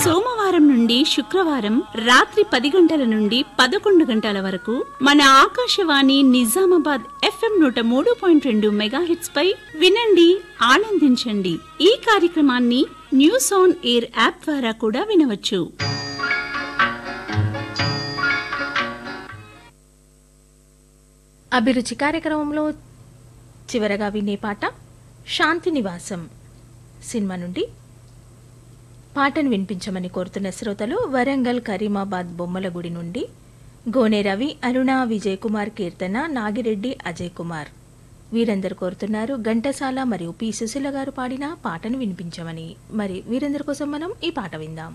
సోమవారం నుండి శుక్రవారం రాత్రి పది గంటల నుండి పదకొండు గంటల వరకు మన ఆకాశవాణి నిజామాబాద్ ఎఫ్ఎం నూట మూడు పాయింట్ రెండు మెగాహెట్స్ పై వినండి ఆనందించండి ఈ కార్యక్రమాన్ని న్యూస్ ఆన్ ఎయిర్ యాప్ ద్వారా కూడా వినవచ్చు అభిరుచి కార్యక్రమంలో చివరగా వినే పాట శాంతి నివాసం సినిమా నుండి పాటను వినిపించమని కోరుతున్న శ్రోతలు వరంగల్ కరీమాబాద్ బొమ్మల గుడి నుండి గోనె రవి అరుణ విజయ్ కుమార్ కీర్తన నాగిరెడ్డి అజయ్ కుమార్ వీరందరు కోరుతున్నారు ఘంటసాల మరియు పి సుశీల గారు పాడిన పాటను వినిపించమని మరి వీరందరి కోసం మనం ఈ పాట విందాం